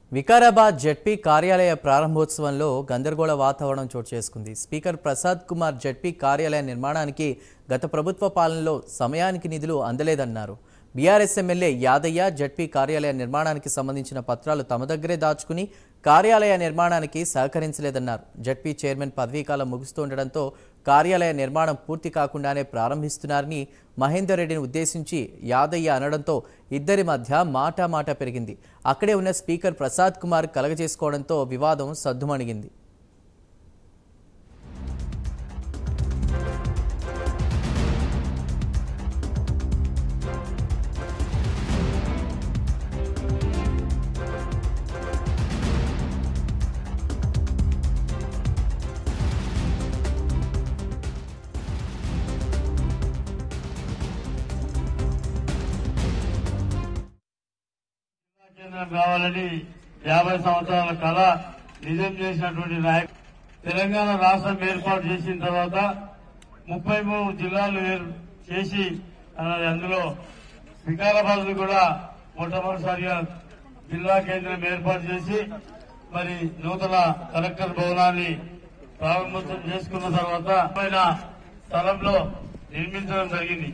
Vikarabad ZP కార్యాలయ ప్రారంభోత్సవంలో గందరగోళ వాతావరణం చోటు చేసుకుంది స్పీకర్ ప్రసాద్ కుమార్ జెడ్పీ కార్యాలయ నిర్మాణానికి గత ప్రభుత్వ పాలనలో సమయానికి నిధులు అందలేదన్నారు బీఆర్ఎస్ ఎమ్మెల్యే యాదయ్య జెడ్పీ కార్యాలయ నిర్మాణానికి సంబంధించిన పత్రాలు తమ దగ్గరే దాచుకుని కార్యాలయ నిర్మాణానికి సహకరించలేదన్నారు జెడ్పీ చైర్మన్ పదవీకాలం ముగుస్తుండటంతో కార్యాలయ నిర్మాణం పూర్తి కాకుండానే ప్రారంభిస్తున్నారని మహేందర్ రెడ్డిని ఉద్దేశించి యాదయ్య అనడంతో ఇద్దరి మధ్య మాట మాట పెరిగింది అక్కడే ఉన్న స్పీకర్ ప్రసాద్ కుమార్ కలగజేసుకోవడంతో వివాదం సద్దుమణిగింది కేంద్రం కావాలని యాభై సంవత్సరాల కళ నిజం చేసినటువంటి నాయకు తెలంగాణ రాష్ట్రం ఏర్పాటు చేసిన తర్వాత ముప్పై మూడు జిల్లాలు ఏర్- చేసి ఆ, అందులో వికారాబాద్ కూడా మొట్టమొదటిసారిగా జిల్లా కేంద్రం ఏర్పాటు చేసి మరి నూతన కలెక్టర్ భవనాన్ని ప్రారంభోత్సవం చేసుకున్న తర్వాత పైన స్థలంలో నిర్మించడం జరిగింది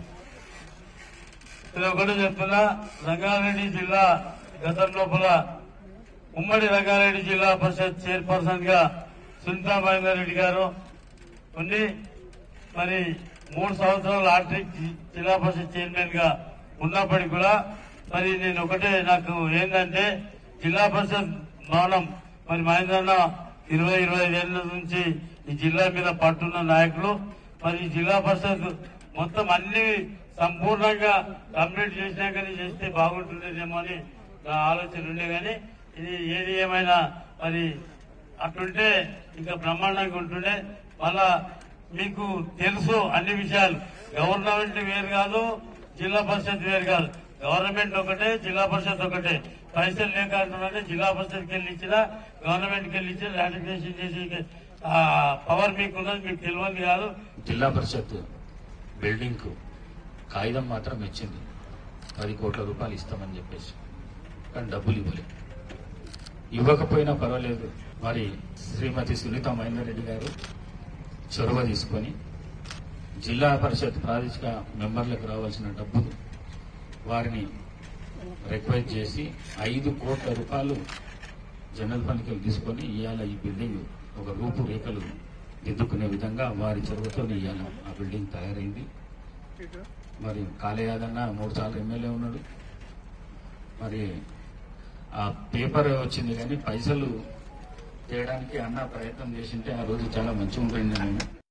ఇది ఒకటి చెప్తున్నా రంగారెడ్డి జిల్లా గతం లోపల ఉమ్మడి రంగారెడ్డి జిల్లా పరిషత్ చైర్పర్సన్ గా సునీతా మహేందర్ రెడ్డి గారు ఉండి మరి మూడు సంవత్సరాలు ఆర్టిక్ జిల్లా పరిషత్ చైర్మన్ గా ఉన్నప్పటికీ కూడా మరి నేను ఒకటే నాకు ఏంటంటే జిల్లా పరిషత్ భవనం మరి మహేంద్రన్న ఇరవై ఇరవై ఐదేళ్ల నుంచి ఈ జిల్లా మీద పట్టున్న నాయకులు మరి ఈ జిల్లా పరిషత్ మొత్తం అన్ని సంపూర్ణంగా కంప్లీట్ చేసినాకనే చేస్తే బాగుంటుందేమో అని నా ఆలోచన ఉండే కానీ ఇది ఏది ఏమైనా మరి అట్లుంటే ఇంకా బ్రహ్మాండంగా ఉంటుండే మళ్ళా మీకు తెలుసు అన్ని విషయాలు గవర్నమెంట్ వేరు కాదు జిల్లా పరిషత్ వేరు కాదు గవర్నమెంట్ ఒకటే జిల్లా పరిషత్ ఒకటే పైసలు లేక అంటున్నారంటే జిల్లా పరిషత్కి వెళ్ళి ఇచ్చినా గవర్నమెంట్కి వెళ్ళి ఇచ్చిన రాటిఫికేషన్ చేసి ఆ పవర్ మీకు ఉన్నది మీకు తెలియదు కాదు జిల్లా పరిషత్ బిల్డింగ్ కు కాగితం మాత్రం ఇచ్చింది పది కోట్ల రూపాయలు ఇస్తామని చెప్పేసి కానీ డబ్బులు ఇవ్వలేదు ఇవ్వకపోయినా పర్వాలేదు మరి శ్రీమతి సునీత మహేందర్ రెడ్డి గారు చొరవ తీసుకొని జిల్లా పరిషత్ ప్రాదేశిక మెంబర్లకు రావాల్సిన డబ్బులు వారిని రిక్వెస్ట్ చేసి ఐదు కోట్ల రూపాయలు జనరల్ ఫండ్కి తీసుకొని ఇవాళ ఈ బిల్డింగ్ ఒక రూపురేఖలు దిద్దుకునే విధంగా వారి చొరవతో ఇవాళ ఆ బిల్డింగ్ తయారైంది మరి కాళయాదన్న మూడు సార్లు ఎమ్మెల్యే ఉన్నాడు మరి ఆ పేపర్ వచ్చింది కానీ పైసలు తేయడానికి అన్న ప్రయత్నం చేసింటే ఆ రోజు చాలా మంచిగా ఉంటుంది నేను